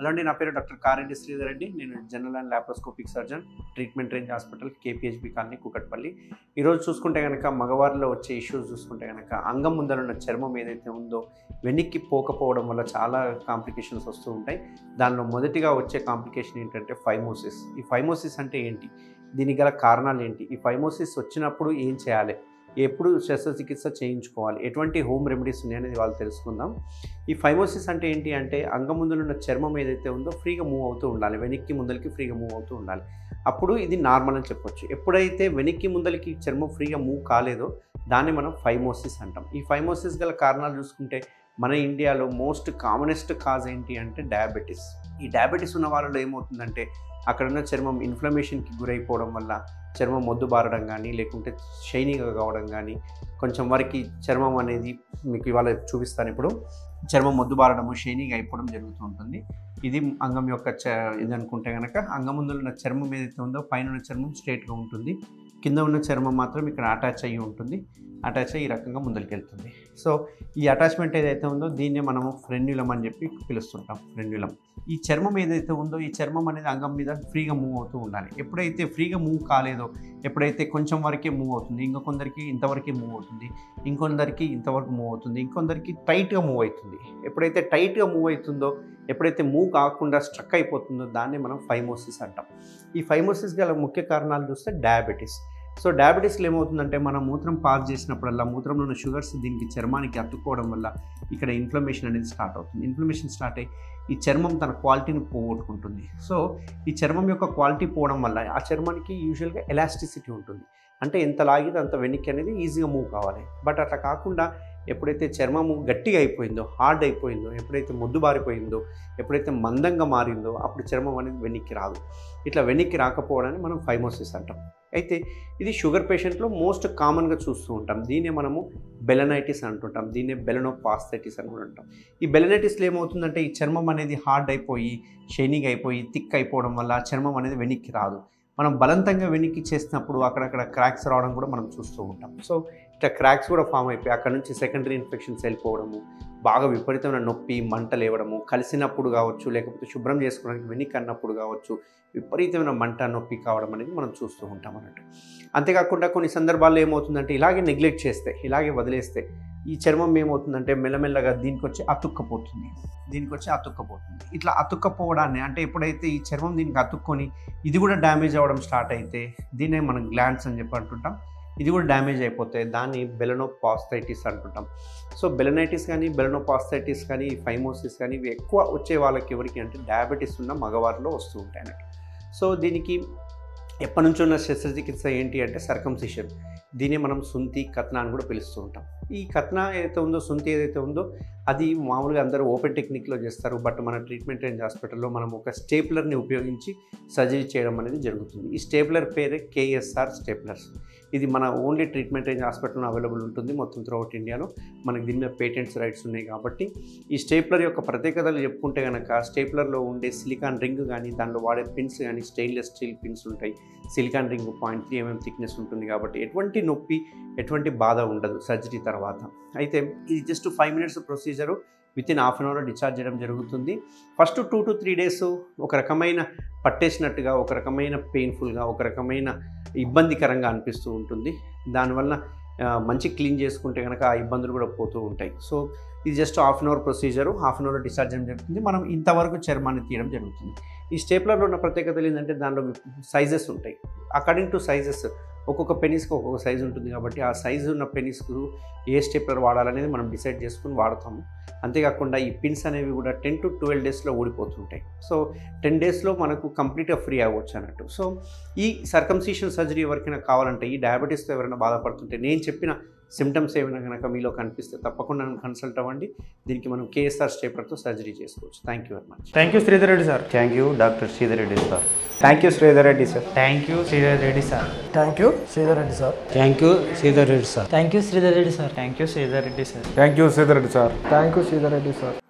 అండి నా పేరు డాక్టర్ కారెడ్డి శ్రీధర్ రెడ్డి నేను general and laparoscopic surgeon treatment range hospital KPHB colony Kukatpally ఈరోజు చూసుకుంటే కనుక మగవారిలో వచ్చే ఇష్యూస్ చూసుకుంటే కనుక అంగం ముందరున్న చర్మం ఏదైతే ఉందో వెనక్కి పోకపోవడం వల్ల చాలా కాంప్లికేషన్స్ వస్తూ ఉంటాయి దానిలో మొదటిగా వచ్చే కాంప్లికేషన్ ఏంటంటే ఫైమోసిస్ ఈ ఫైమోసిస్ అంటే ఏంటి దీనికి గల కారణాలు ఏంటి ఈ ఫైమోసిస్ వచ్చినప్పుడు ఏం చేయాలి ఎప్పుడు శస్త్రచికిత్స చేయించుకోవాలి ఎటువంటి హోమ్ రెమెడీస్ ఉన్నాయనేది వాళ్ళు తెలుసుకుందాం ఈ ఫైమోసిస్ అంటే ఏంటి అంటే అంగముందులో ఉన్న చర్మం ఏదైతే ఉందో ఫ్రీగా మూవ్ అవుతూ ఉండాలి వెనక్కి ముందలకి ఫ్రీగా మూవ్ అవుతూ ఉండాలి అప్పుడు ఇది నార్మల్ అని చెప్పొచ్చు ఎప్పుడైతే వెనక్కి ముందలకి చర్మం ఫ్రీగా మూవ్ కాలేదో దాన్ని మనం ఫైమోసిస్ అంటాం ఈ ఫైమోసిస్ గల కారణాలు చూసుకుంటే మన ఇండియాలో మోస్ట్ కామనెస్ట్ కాజ్ ఏంటి అంటే డయాబెటీస్ ఈ డయాబెటీస్ ఉన్న వాళ్ళలో ఏమవుతుందంటే అక్కడున్న చర్మం ఇన్ఫ్లమేషన్కి గురైపోవడం వల్ల చర్మం మొద్దు బారడం కానీ లేకుంటే షైనీగా కావడం కానీ కొంచెం వరకు చర్మం అనేది మీకు ఇవాళ చూపిస్తాను ఇప్పుడు చర్మం మొద్దు బారడము షైనీగా అయిపోవడం జరుగుతూ ఉంటుంది ఇది అంగం యొక్క చ ఇది అనుకుంటే కనుక అంగం ముందు ఉన్న చర్మం ఏదైతే ఉందో పైన ఉన్న చర్మం స్ట్రేట్గా ఉంటుంది కింద ఉన్న చర్మం మాత్రం ఇక్కడ అటాచ్ అయ్యి ఉంటుంది అటాచ్ అయ్యి ఈ రకంగా ముందరికి వెళ్తుంది సో ఈ అటాచ్మెంట్ ఏదైతే ఉందో దీన్నే మనము ఫ్రెన్యులం అని చెప్పి పిలుస్తుంటాం ఫ్రెన్యులం ఈ చర్మం ఏదైతే ఉందో ఈ చర్మం అనేది అంగం మీద ఫ్రీగా మూవ్ అవుతూ ఉండాలి ఎప్పుడైతే ఫ్రీగా మూవ్ కాలేదో ఎప్పుడైతే కొంచెం వరకే మూవ్ అవుతుంది ఇంకొందరికి ఇంతవరకే మూవ్ అవుతుంది ఇంకొందరికి ఇంతవరకు మూవ్ అవుతుంది ఇంకొందరికి టైట్గా మూవ్ అవుతుంది ఎప్పుడైతే టైట్గా మూవ్ అవుతుందో ఎప్పుడైతే మూవ్ కాకుండా స్ట్రక్ అయిపోతుందో దాన్ని మనం ఫైమోసిస్ అంటాం ఈ ఫైమోసిస్ గల ముఖ్య కారణాలు చూస్తే డయాబెటీస్ సో డయాబెటీస్లో ఏమవుతుందంటే మనం మూత్రం పాస్ చేసినప్పుడల్లా మూత్రంలో ఉన్న షుగర్స్ దీనికి చర్మానికి అతుక్కోవడం వల్ల ఇక్కడ ఇన్ఫ్లమేషన్ అనేది స్టార్ట్ అవుతుంది ఇన్ఫ్లమేషన్ స్టార్ట్ అయ్యి ఈ చర్మం తన క్వాలిటీని పోగొట్టుకుంటుంది సో ఈ చర్మం యొక్క క్వాలిటీ పోవడం వల్ల ఆ చర్మానికి యూజువల్గా ఎలాస్టిసిటీ ఉంటుంది అంటే ఎంత లాగితే అంత వెనక్కి అనేది ఈజీగా మూవ్ కావాలి బట్ అట్లా కాకుండా ఎప్పుడైతే చర్మము గట్టిగా అయిపోయిందో హార్డ్ అయిపోయిందో ఎప్పుడైతే మొద్దు బారిపోయిందో ఎప్పుడైతే మందంగా మారిందో అప్పుడు చర్మం అనేది వెనక్కి రాదు ఇట్లా వెనక్కి రాకపోవడాన్ని మనం ఫైమోసిస్ అంటాం అయితే ఇది షుగర్ పేషెంట్లో మోస్ట్ కామన్గా చూస్తూ ఉంటాం దీన్నే మనము బెలనైటిస్ అంటుంటాం దీన్నే బెలనోపాస్థైటిస్ అని కూడా అంటాం ఈ బెలనైటిస్లో ఏమవుతుందంటే ఈ చర్మం అనేది హార్డ్ అయిపోయి షైనింగ్ అయిపోయి థిక్ అయిపోవడం వల్ల ఆ చర్మం అనేది వెనక్కి రాదు మనం బలవంతంగా వెనక్కి చేసినప్పుడు అక్కడక్కడ క్రాక్స్ రావడం కూడా మనం చూస్తూ ఉంటాం సో ఇట్లా క్రాక్స్ కూడా ఫామ్ అయిపోయి అక్కడ నుంచి సెకండరీ ఇన్ఫెక్షన్స్ వెళ్ళిపోవడము బాగా విపరీతమైన నొప్పి మంట లేవడము కలిసినప్పుడు కావచ్చు లేకపోతే శుభ్రం చేసుకోవడానికి వెనక్కి అన్నప్పుడు కావచ్చు విపరీతమైన మంట నొప్పి కావడం అనేది మనం చూస్తూ ఉంటాం అన్నట్టు అంతేకాకుండా కొన్ని సందర్భాల్లో ఏమవుతుందంటే ఇలాగే నెగ్లెక్ట్ చేస్తే ఇలాగే వదిలేస్తే ఈ చర్మం ఏమవుతుందంటే మెల్లమెల్లగా దీనికి వచ్చి అతుక్కపోతుంది దీనికి వచ్చి అతుక్కపోతుంది ఇట్లా అతుక్కపోవడాన్ని అంటే ఎప్పుడైతే ఈ చర్మం దీనికి అతుక్కొని ఇది కూడా డ్యామేజ్ అవ్వడం స్టార్ట్ అయితే దీన్నే మనం గ్లాండ్స్ అని చెప్పి అంటుంటాం ఇది కూడా డ్యామేజ్ అయిపోతే దాన్ని బెలనోపాస్థైటిస్ అంటుంటాం సో బెలనైటిస్ కానీ బెలనోపాస్థైటిస్ కానీ ఫైమోసిస్ కానీ ఇవి ఎక్కువ వచ్చే వాళ్ళకి ఎవరికి అంటే డయాబెటీస్ ఉన్న మగవారిలో వస్తూ ఉంటాయి అన్నట్టు సో దీనికి ఎప్పటి నుంచో ఉన్న శస్త్రచికిత్స ఏంటి అంటే సర్కంసిషన్ దీన్ని మనం సుంతి కత్న అని కూడా పిలుస్తూ ఉంటాం ఈ కత్న ఏదైతే ఉందో సుంతి ఏదైతే ఉందో అది మామూలుగా అందరూ ఓపెన్ టెక్నిక్లో చేస్తారు బట్ మన ట్రీట్మెంట్ రేంజ్ హాస్పిటల్లో మనం ఒక స్టేప్లర్ని ఉపయోగించి సర్జరీ చేయడం అనేది జరుగుతుంది ఈ స్టేప్లర్ పేరే కేఎస్ఆర్ స్టేప్లర్స్ ఇది మన ఓన్లీ ట్రీట్మెంట్ రేంజ్ హాస్పిటల్లో అవైలబుల్ ఉంటుంది మొత్తం త్రూఅవుట్ ఇండియాలో మనకి దీని మీద పేటెంట్స్ రైట్స్ ఉన్నాయి కాబట్టి ఈ స్టేప్లర్ యొక్క ప్రత్యేకతలు చెప్పుకుంటే కనుక స్టేప్లర్లో ఉండే సిలికాన్ రింగ్ కానీ దానిలో వాడే పిన్స్ కానీ స్టెయిన్లెస్ స్టీల్ పిన్స్ ఉంటాయి silicone ring point three mm thickness ఉంటుంది కాబట్టి ఎటువంటి నొప్పి ఎటువంటి బాధ ఉండదు సర్జరీ తర్వాత అయితే ఇది just five minutes procedure within half an hour discharge చేయడం జరుగుతుంది first two to three days ఒక రకమైన పట్టేసినట్టుగా ఒక రకమైన పెయిన్ఫుల్గా ఒక రకమైన ఇబ్బందికరంగా అనిపిస్తూ ఉంటుంది దానివల్ల ఆ, మంచి క్లీన్ చేసుకుంటే కనుక ఆ ఇబ్బందులు కూడా పోతూ ఉంటాయి సో ఇది just half an hour procedure half an hour discharge చేయడం జరుగుతుంది మనం ఇంతవరకు చర్మాన్ని తీయడం జరుగుతుంది ఈ స్టేప్లర్లో ఉన్న ప్రత్యేకతలు ఏంటంటే దానిలో సైజెస్ ఉంటాయి అకార్డింగ్ టు సైజెస్ ఒక్కొక్క పెనీస్కి ఒక్కొక్క సైజు ఉంటుంది కాబట్టి ఆ సైజు ఉన్న పెనీస్కు ఏ స్టేప్లర్ వాడాలనేది మనం డిసైడ్ చేసుకుని వాడతాము అంతేకాకుండా ఈ పిన్స్ అనేవి కూడా టెన్ టు ట్వెల్వ్ డేస్లో ఊడిపోతుంటాయి సో టెన్ డేస్లో మనకు కంప్లీట్గా ఫ్రీ అవ్వచ్చు అన్నట్టు సో ఈ సర్కంసిషన్ సర్జరీ ఎవరికైనా కావాలంటే ఈ డయాబెటీస్తో ఎవరైనా బాధపడుతుంటే నేను చెప్పిన సిమ్టమ్స్ ఏమైనా కనుక మీలో కనిపిస్తే తప్పకుండా నన్ను కన్సల్ట్ అవ్వండి దీనికి మనం కేఎస్ఆర్ స్టేపర్తో సర్జరీ చేసుకోవచ్చు thank you very much thank you Sridhar Reddy sir thank you doctor Sridhar Reddy sir thank you Sridhar Reddy sir thank you Sridhar Reddy sir thank you Sridhar Reddy sir thank you Sridhar Reddy sir thank you Sridhar Reddy sir thank you Sridhar Reddy sir thank you Sridhar Reddy sir thank you Sridhar Reddy sir